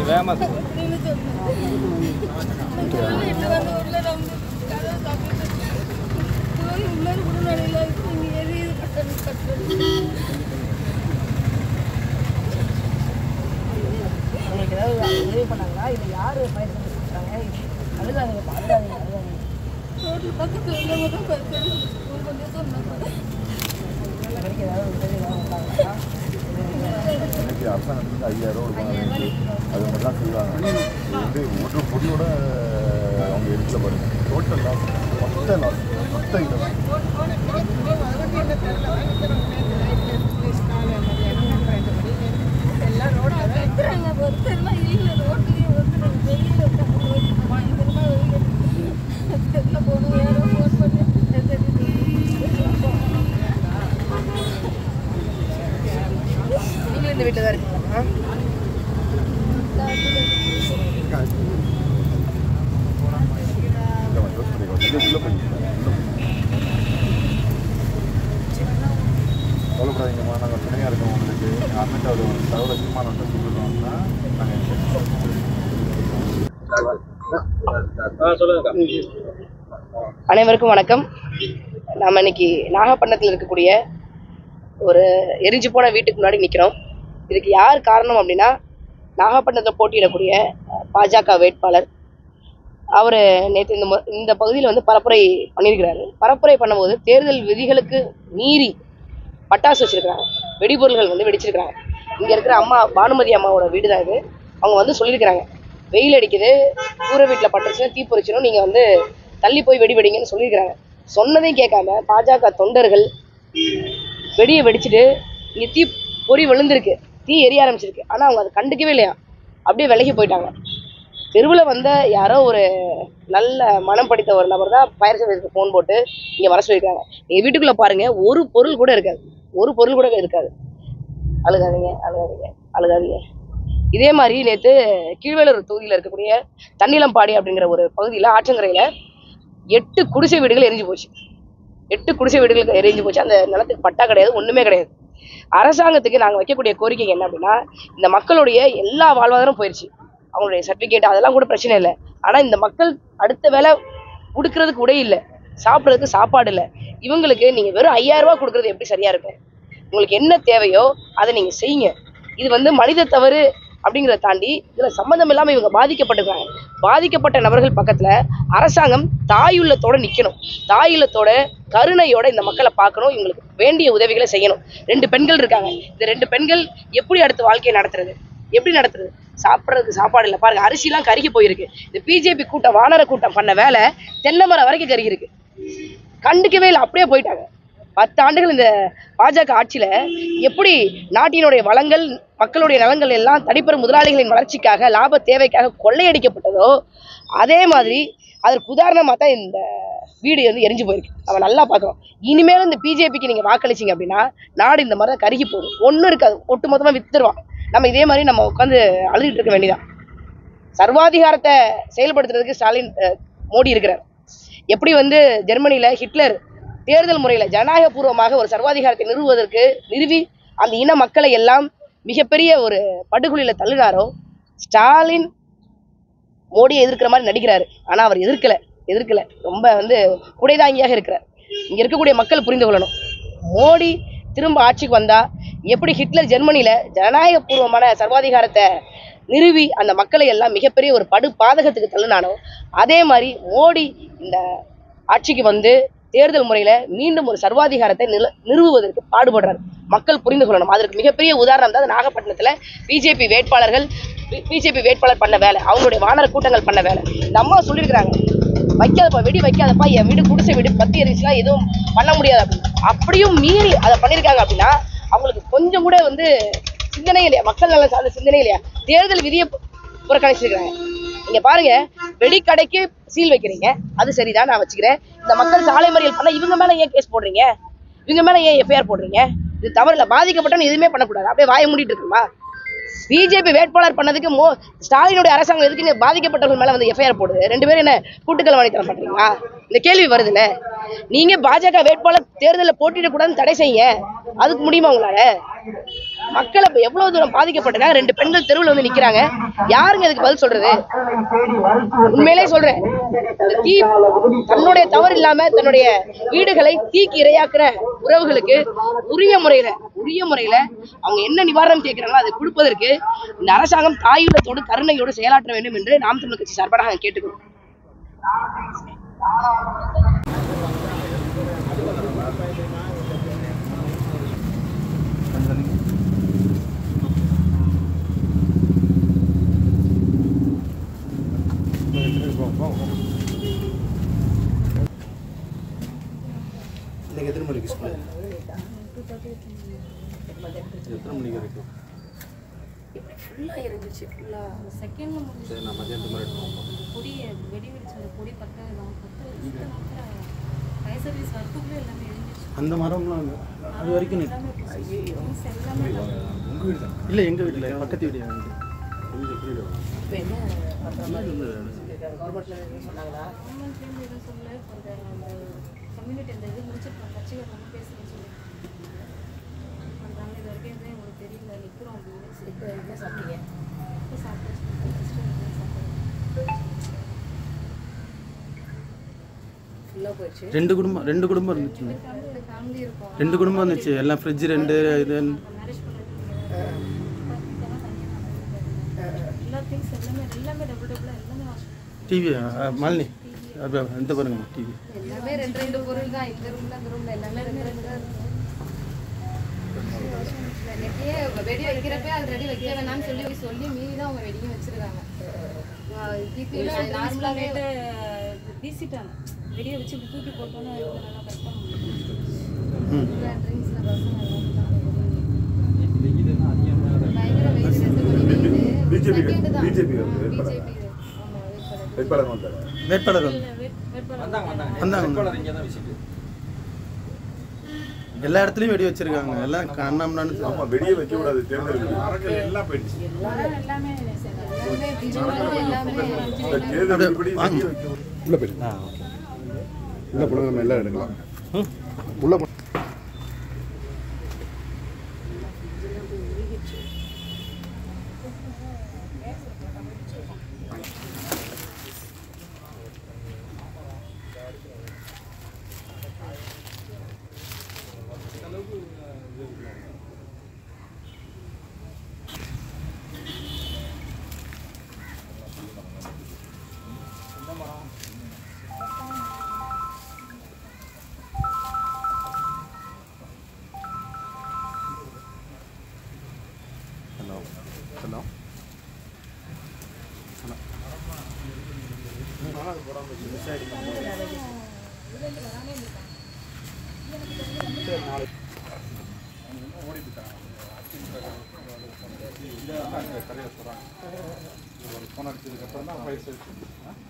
கொஞ்சம் வேகமாக சொல்லு. அப்படின்னு சொன்னேன் சொல்லி இன்னும் வந்து உள்ள வந்து கதை சாப்பிட்டு போய் உள்ள முன்னாடியில் இங்கே எரியுது கட்டணும் கட்டணும் உங்களுக்கு ஏதாவது உதவி பண்ணாங்களா இல்லை யார் பயிர் செஞ்சு கொடுத்தாங்க அழுகாதீங்க அழுகாதீங்க அழுகாதீங்க ரோட்டில் பக்கத்தில் உள்ளவங்க தான் பேசுறது ஸ்கூல் கொஞ்சம் சொன்னாங்க இது வரைக்கும் ஏதாவது உதவி ஏதாவது பண்ணாங்களா இன்னைக்கு அரசாங்கத்துக்கு ஐயாயிரம் ரூபா கொடுப்பாங்க அது மட்டும் தான் செய்வாங்க இது வந்து ஒரு பொடியோட அவங்க எடுக்கல பாருங்க டோட்டல் லாஸ் மொத்த லாஸ் மொத்த இடம் வைக்கிறாங்க ஒருத்தர்லாம் இல்லை ரோட்லேயே வந்து நாங்கள் வெயில் பயங்கரமாக வெயில் தெரியல போகணும் யாரோ ஃபோன் பண்ணி நீங்களும் இந்த வீட்டில் தான் இருக்கீங்களா இந்த மாதிரி யோசனை பண்ணிக்கோ. உள்ள போய் கவலைப்படாதீங்கம்மா நாங்கள் துணையாக இருக்கோம் உங்களுக்கு அண்ணன் அது தகவல் விமானம் சொல்லிட்டோம்னா நாங்கள் அனைவருக்கும் வணக்கம் நம்ம இன்னைக்கு நாகப்பட்டினத்தில் இருக்கக்கூடிய ஒரு எரிஞ்சு போன வீட்டுக்கு முன்னாடி நிற்கிறோம் இதுக்கு யார் காரணம் அப்படின்னா நாகப்பட்டினத்தில் போட்டியிடக்கூடிய பாஜக வேட்பாளர் அவர் நேற்று இந்த மு- இந்த பகுதியில் வந்து பரப்புரை பண்ணியிருக்கிறாரு பரப்புரை பண்ணும்போது தேர்தல் விதிகளுக்கு மீறி பட்டாசு வச்சிருக்காங்க வெடிபொருள்கள் வந்து வெடிச்சிருக்காங்க இங்கே இருக்கிற அம்மா பானுமதி அம்மாவோட வீடு தான் இது அவங்க வந்து சொல்லியிருக்கிறாங்க வெயில் அடிக்குது கூரை வீட்டில் பட்டுருச்சுன்னா தீ பொறிச்சிடும் நீங்கள் வந்து தள்ளி போய் வெடி வெடிங்கன்னு சொல்லியிருக்கிறாங்க சொன்னதையும் கேட்காம பாஜக தொண்டர்கள் வெடியை வெடிச்சிட்டு இங்கே தீ பொறி விழுந்திருக்கு தீ எரிய ஆரம்பிச்சிருக்கு ஆனால் அவங்க அதை கண்டுக்கவே இல்லையா அப்படியே விலகி போயிட்டாங்க தெருவில் வந்த யாரோ ஒரு நல்ல மனம் படித்த ஒரு நபர் தான் ஃபயர் சர்வீஸ்க்கு ஃபோன் போட்டு இங்கே வர சொல்லியிருக்காங்க நீங்கள் வீட்டுக்குள்ளே பாருங்கள் ஒரு பொருள் கூட இருக்காது ஒரு பொருள் கூட இருக்காது அழுகாதீங்க அழுகாதீங்க அழுகாதீங்க இதே மாதிரி நேற்று கீழ்வேலூர் தொகுதியில் இருக்கக்கூடிய தன்னிலம்பாடி அப்படிங்கிற ஒரு பகுதியில் ஆற்றங்கரையில் எட்டு குடிசை வீடுகள் எரிஞ்சு போச்சு எட்டு குடிசை வீடுகளுக்கு எரிஞ்சு போச்சு அந்த நிலத்துக்கு பட்டா கிடையாது ஒன்றுமே கிடையாது அரசாங்கத்துக்கு நாங்கள் வைக்கக்கூடிய கோரிக்கை என்ன அப்படின்னா இந்த மக்களுடைய எல்லா வாழ்வாதாரம் போயிடுச்சு அவங்களுடைய சர்டிஃபிகேட் அதெல்லாம் கூட பிரச்சனை இல்லை ஆனால் இந்த மக்கள் அடுத்த வேலை உடுக்கிறதுக்கு உடை இல்லை சாப்பிட்றதுக்கு சாப்பாடு இல்லை இவங்களுக்கு நீங்கள் வெறும் ஐயாயிரம் ரூபாய் கொடுக்குறது எப்படி சரியா இருக்கும் உங்களுக்கு என்ன தேவையோ அதை நீங்கள் செய்யுங்க இது வந்து மனித தவறு அப்படிங்கிறத தாண்டி இதில் சம்மந்தம் இல்லாமல் இவங்க பாதிக்கப்பட்டிருக்காங்க பாதிக்கப்பட்ட நபர்கள் பக்கத்தில் அரசாங்கம் தாயுள்ளத்தோட நிற்கணும் தாயுள்ளத்தோட கருணையோட இந்த மக்களை பார்க்கணும் இவங்களுக்கு வேண்டிய உதவிகளை செய்யணும் ரெண்டு பெண்கள் இருக்காங்க இந்த ரெண்டு பெண்கள் எப்படி அடுத்த வாழ்க்கையை நடத்துறது எப்படி நடத்துறது சாப்பிட்றதுக்கு சாப்பாடு இல்லை பாருங்க அரிசிலாம் கருகி போயிருக்கு இந்த பிஜேபி கூட்டம் வானர கூட்டம் பண்ண வேலை தென்னை மரம் வரைக்கும் கருகி இருக்கு கண்டுக்கவே இல்லை அப்படியே போயிட்டாங்க பத்து ஆண்டுகள் இந்த பாஜக ஆட்சியில எப்படி நாட்டினுடைய வளங்கள் மக்களுடைய நலங்கள் எல்லாம் தனிப்பெரும் முதலாளிகளின் வளர்ச்சிக்காக லாப தேவைக்காக கொள்ளையடிக்கப்பட்டதோ அதே மாதிரி அதற்கு உதாரணமாக தான் இந்த வீடு வந்து எரிஞ்சு போயிருக்கு நம்ம நல்லா பார்க்குறோம் இனிமேல் இந்த பிஜேபிக்கு நீங்கள் வாக்களிச்சிங்க அப்படின்னா நாடு இந்த மாதிரி தான் கருகி போகும் ஒன்றும் இருக்காது ஒட்டு மொத்தமாக வித்துருவான் நம்ம இதே மாதிரி நம்ம உட்காந்து அழுதுகிட்டு இருக்க வேண்டியதான் சர்வாதிகாரத்தை செயல்படுத்துறதுக்கு ஸ்டாலின் அஹ், மோடி இருக்கிறார் எப்படி வந்து ஜெர்மனியில் ஹிட்லர் தேர்தல் முறையில் ஜனநாயகபூர்வமாக ஒரு சர்வாதிகாரத்தை நிறுவுவதற்கு நிறுவி அந்த இன மக்களை எல்லாம் மிகப்பெரிய ஒரு படுகொலியில் தள்ளினாரோ ஸ்டாலின் மோடியை எதிர்க்கிற மாதிரி நடிக்கிறாரு ஆனால் அவர் எதிர்க்கல எதிர்க்கல ரொம்ப வந்து குடைதாங்கியாக இருக்கிறார் இங்கே இருக்கக்கூடிய மக்கள் புரிந்து கொள்ளணும் மோடி திரும்ப ஆட்சிக்கு வந்தா எப்படி ஹிட்லர் ஜெர்மனியில் ஜனநாயகபூர்வமான சர்வாதிகாரத்தை நிறுவி அந்த மக்களை எல்லாம் மிகப்பெரிய ஒரு படு பாதகத்துக்கு தள்ளினானோ அதே மாதிரி மோடி இந்த ஆட்சிக்கு வந்து தேர்தல் முறையில் மீண்டும் ஒரு சர்வாதிகாரத்தை நில நிறுவுவதற்கு பாடுபடுறார் மக்கள் புரிந்து கொள்ளணும் அதற்கு மிகப்பெரிய உதாரணம் தான் நாகப்பட்டினத்தில் பிஜேபி வேட்பாளர்கள் பிஜேபி வேட்பாளர் பண்ண வேலை அவங்களுடைய வானர கூட்டங்கள் பண்ண வேலை இந்த அம்மா சொல்லியிருக்கிறாங்க வைக்காதப்பா வெடி வைக்காதப்பா என் வீடு குடிசை வீடு பத்தி எரிச்சுனா எதுவும் பண்ண முடியாது அப்படின்னு அப்படியும் மீறி அதை பண்ணியிருக்காங்க அப்படின்னா அவங்களுக்கு கொஞ்சம் கூட வந்து சிந்தனை இல்லையா மக்கள் நலன் சார்ந்த சிந்தனை இல்லையா தேர்தல் விதியை பு- புறக்கணிச்சிருக்கிறாங்க இங்க பாருங்க வெடிக்கடைக்கு சீல் வைக்கிறீங்க அது சரிதான் நான் வச்சுக்கிறேன் இந்த மக்கள் சாலை மறியல் பண்ண இவங்க மேல ஏன் கேஸ் போடுறீங்க இவங்க மேல ஏன் எஃப்ஐஆர் போடுறீங்க இது தவறு இல்லை பாதிக்கப்பட்டவன் எதுவுமே பண்ணக்கூடாது அப்படியே வாய மூடிட்டு இருக்குமா பிஜேபி வேட்பாளர் பண்ணதுக்கு மோ ஸ்டாலினுடைய அரசாங்கம் எதுக்கு இங்க பாதிக்கப்பட்டவர்கள் மேல வந்து எஃப்ஐஆர் போடுது ரெண்டு பேரும் என்ன கூட்டுக்கள் வாணித்தனம் பண்றீங்களா இந்த கேள்வி வருதுல்ல நீங்க பாஜக வேட்பாளர் தேர்தலில் போட்டியிடக்கூடாதுன்னு தடை செய்யுங்க அதுக்கு முடியுமா உங்களால மக்கள் அப்ப எவ்வளவு தூரம் பாதிக்கப்பட்டிருக்காங்க ரெண்டு பெண்கள் தெருவில் வந்து நிக்கிறாங்க யாருங்க இதுக்கு பதில் சொல்றது உண்மையிலே சொல்றேன் இந்த தீ தன்னுடைய தவறு இல்லாம தன்னுடைய வீடுகளை தீக்கு இரையாக்குற உறவுகளுக்கு உரிய முறையில உரிய முறையில அவங்க என்ன நிவாரணம் கேட்கிறாங்களோ அதை கொடுப்பதற்கு இந்த அரசாங்கம் தாயுள்ளத்தோடு கருணையோடு செயலாற்ற வேண்டும் என்று நாம் தமிழர் கட்சி சார்பாக நாங்கள் கேட்டுக்கிறோம் இன்னைக்கு எத்தனை மணிக்கு ஸ்கூல் எத்தனை மணிக்கு இருக்கு ஃபுல்லாக இருந்துச்சு ஃபுல்லாக செகண்டில் முடிஞ்சு சரி நான் மதியானத்து மாதிரி எடுத்துக்கோங்க பொடி வெடி வெடிச்ச அந்த பொடி பத்த தான் பத்த வச்சுட்டு ஃபயர் சர்வீஸ் வரத்துக்குள்ளே எல்லாமே எழுந்துச்சு அந்த மரம்லாம் அங்க- அது வரைக்கும் நிக்கு. எல்லாமே போச்சு. Things எல்லாமே உங்க வீடு தான் இல்லை எங்கள் வீட்டில் பக்கத்து வீடு வந்து கவர்மெண்ட்லேருந்து எதுவும் சொல்லல அந்த அந்த கம்யூனிட்டி அந்த இது முடிச்சிருக்கோம் கட்சிகள் நம்ம பேசுகிறேன்னு சொல்லி பண்ணுறாங்க இது வரைக்கும் எதுவும் எங்களுக்கு தெரியல நிற்கிறோம் அப்படின்னு சரி இப்போ என்ன சாப்பிட்டீங்க இப்போ சாப்பிட்டு ஃபுல்லாக போயிடுச்சு ரெண்டு குடும்பம் ரெண்டு குடும்பம் இருந்துச்சுங்க ஃபேமிலி ஃபேமிலி இருக்கும் ரெண்டு குடும்பம் இருந்துச்சு எல்லாம் ஃப்ரிட்ஜ் ரெண்டு இது மேரேஜ் பண்ணிட்டு எல்லா திங்ஸ் எல்லாமே எல்லாமே டபுள் டபுளாக எல்லாமே வாஷ் டிவி மாலினி அப்ப இந்த பாருங்க டிவி எல்லாமே ரெண்டு ரெண்டு பொருள் தான் இந்த ரூம்ல அந்த ரூம்ல எல்லாமே ரெண்டு ரெண்டு நெட்டையே வெடி வைக்கிறப்ப அது ரெடி வைக்க வேணாம்னு சொல்லி சொல்லி மீறி தான் அவங்க வெடியும் வச்சிருக்காங்க நார்மலாகவே வீசிட்டாங்க வெடியை வச்சு இப்படி தூக்கி போட்டோன்னா நல்லா கரெக்டாக ம் ட்ரிங்க்ஸில் பசங்க பயங்கர வெயில் ரெண்டு மணி வெயில் BJP செகண்ட் தான் BJP வருது, பிஜேபி வேட்பாளர். ஆமாம் வேட்பாளர் வேட்பாளர் வந்தாரு வேட்பாளர் வந்து வேட்பாளர் வந்தாங்க எல்லா இடத்துலையும் வெடி வச்சிருக்காங்க எல்லாம் கண்ணாமண்ணு ஆமா வெடியே வைக்க கூடாது தேர்தல் எல்லாம் போயிடுச்சு எல்லாமே எல்லாமே பிஜேபி எல்லாமே இந்த தேர்தல் விதிப்படி வெடியே வைக்க கூடாது. உள்ள போயிடுங்க உள்ள போனா நம்ம எல்லாம் எடுக்கலாம் உள்ள போ ஹலோ ஹலோ ஃபோன் அடிச்சதுக்கப்புறம் தான் ஃபைல்